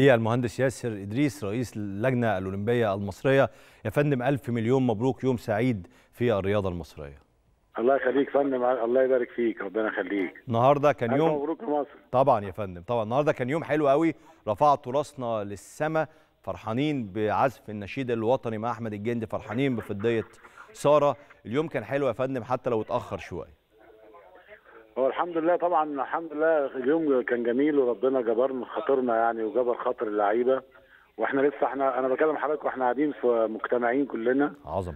للمهندس ياسر إدريس رئيس اللجنة الأولمبية المصرية يا فندم ألف مليون مبروك يوم سعيد في الرياضة المصرية الله يخليك فندم الله يبارك فيك ربنا يخليك النهارده كان يوم مبروك لمصر طبعا يا فندم طبعا النهارده كان يوم حلو قوي رفعت راسنا للسماء فرحانين بعزف النشيد الوطني مع احمد الجندي فرحانين بفضيه ساره اليوم كان حلو يا فندم حتى لو اتاخر شويه هو الحمد لله طبعا الحمد لله اليوم كان جميل وربنا جبرنا خاطرنا يعني وجبر خاطر اللعيبه واحنا لسه احنا انا بكلم حضرتك واحنا قاعدين في مجتمعين كلنا عظمه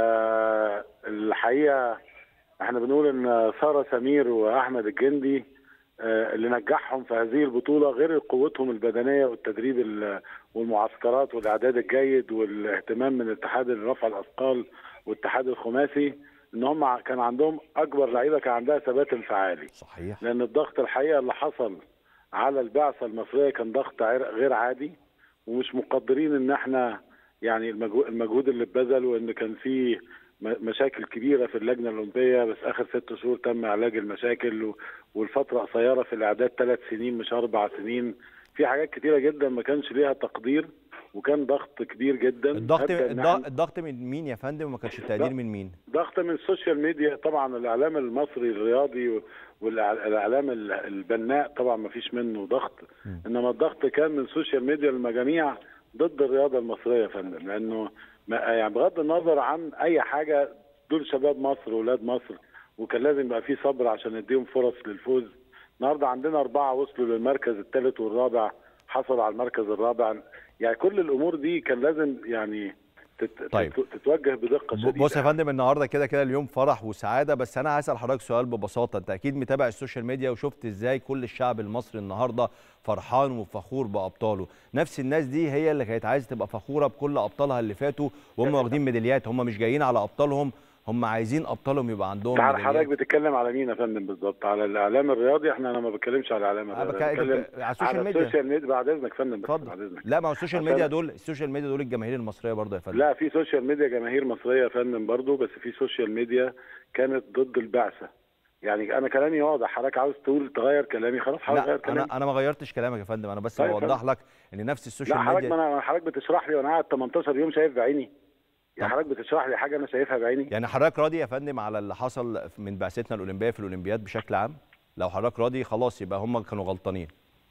آه الحقيقه احنا بنقول ان ساره سمير واحمد الجندي آه اللي نجحهم في هذه البطوله غير قوتهم البدنيه والتدريب والمعسكرات والاعداد الجيد والاهتمام من اتحاد رفع الاثقال والاتحاد الخماسي ان هم كان عندهم اكبر لعيبه كان عندها ثبات انفعالي صحيح لان الضغط الحقيقه اللي حصل على البعثه المصريه كان ضغط غير عادي ومش مقدرين ان احنا يعني المجهود اللي اتبذل وان كان في مشاكل كبيره في اللجنه الاولمبيه بس اخر ست شهور تم علاج المشاكل والفتره قصيره في الاعداد ثلاث سنين مش اربع سنين في حاجات كتيره جدا ما كانش ليها تقدير وكان ضغط كبير جدا الضغط الضغط من مين يا فندم وما كانش التقدير من مين؟ ضغط من السوشيال ميديا طبعا الاعلام المصري الرياضي والاعلام البناء طبعا ما فيش منه ضغط انما الضغط كان من السوشيال ميديا المجاميع ضد الرياضه المصريه يا فندم لانه يعني بغض النظر عن اي حاجه دول شباب مصر واولاد مصر وكان لازم يبقى في صبر عشان نديهم فرص للفوز النهارده عندنا اربعه وصلوا للمركز الثالث والرابع حصلوا على المركز الرابع يعني كل الامور دي كان لازم يعني تت... طيب. تتوجه بدقه شديده بص يا فندم النهارده كده كده اليوم فرح وسعاده بس انا هسال حضرتك سؤال ببساطه انت اكيد متابع السوشيال ميديا وشفت ازاي كل الشعب المصري النهارده فرحان وفخور بابطاله نفس الناس دي هي اللي كانت عايزه تبقى فخوره بكل ابطالها اللي فاتوا وهم واخدين ميداليات هم مش جايين على ابطالهم هم عايزين ابطالهم يبقى عندهم تعال حضرتك بتتكلم على مين يا فندم بالظبط على الاعلام الرياضي احنا انا ما بتكلمش على الاعلام الرياضي بتكلم على السوشيال ميديا السوشيال ميديا بعد اذنك يا فندم بعد اذنك لا ما هو السوشيال ميديا دول السوشيال ميديا دول الجماهير المصريه برضه يا فندم لا في سوشيال ميديا جماهير مصريه يا فندم برضه بس في سوشيال ميديا كانت ضد البعثه يعني انا كلامي واضح حضرتك عاوز تقول تغير كلامي خلاص حضرتك غير كلامي انا انا ما غيرتش كلامك يا فندم انا بس بوضح لك ان نفس السوشيال لا ميديا لا حضرتك حضرتك بتشرح لي وانا قاعد 18 يوم شايف بعيني يعني حضرتك بتشرح لي حاجه انا شايفها بعيني يعني حضرتك راضي يا فندم على اللي حصل من بعثتنا الاولمبيه في الاولمبياد بشكل عام لو حضرتك راضي خلاص يبقى هم كانوا غلطانين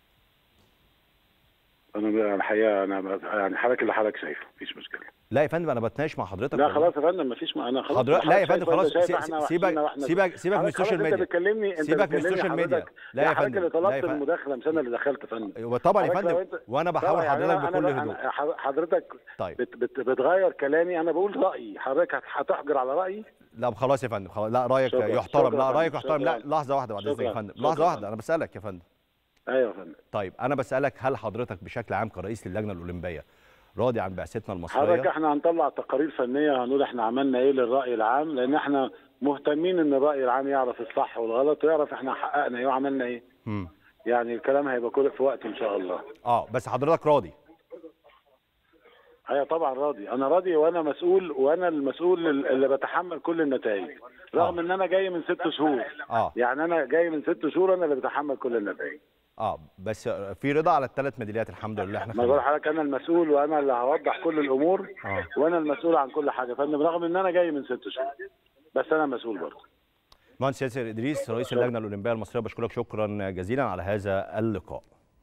انا الحقيقه انا يعني حضرتك اللي حضرتك شايفه مفيش مشكله لا يا فندم انا بتناقش مع حضرتك لا خلاص يا فندم مفيش ما انا خلاص حضرتك لا يا فندم خلاص سيبك سيبك سيبك من السوشيال ميديا انت بتكلمني انت سيبك من السوشيال ميديا لا يا فندم اللي طلبت المداخله مش انا اللي دخلت يا فندم وطبعا يا فندم وانا بحاول حضرتك بكل هدوء حضرتك طيب بت بت بتغير كلامي انا بقول رايي حضرتك هتحجر على رايي لا خلاص يا فندم خلاص لا رايك يحترم لا رايك يحترم لا لحظه واحده بعد اذنك يا فندم لحظه واحده انا بسالك يا فندم ايوه يا فندم طيب انا بسالك هل حضرتك بشكل عام كرئيس للجنه الاولمبيه راضي عن بعثتنا المصريه حضرتك احنا هنطلع تقارير فنيه هنقول احنا عملنا ايه للراي العام لان احنا مهتمين ان الراي العام يعرف الصح والغلط ويعرف احنا حققنا ايه وعملنا ايه امم يعني الكلام هيبقى كله في وقت ان شاء الله اه بس حضرتك راضي ايوه طبعا راضي انا راضي وانا مسؤول وانا المسؤول اللي بتحمل كل النتائج رغم آه. ان انا جاي من ست شهور اه يعني انا جاي من ست شهور انا اللي بتحمل كل النتائج اه بس في رضا على الثلاث ميداليات الحمد لله احنا ما بقول لحضرتك انا المسؤول وانا اللي هوضح كل الامور آه. وانا المسؤول عن كل حاجه فندم رغم ان انا جاي من ست شهور بس انا مسؤول برضه مهندس ياسر ادريس رئيس اللجنه الاولمبيه المصريه بشكرك شكرا جزيلا على هذا اللقاء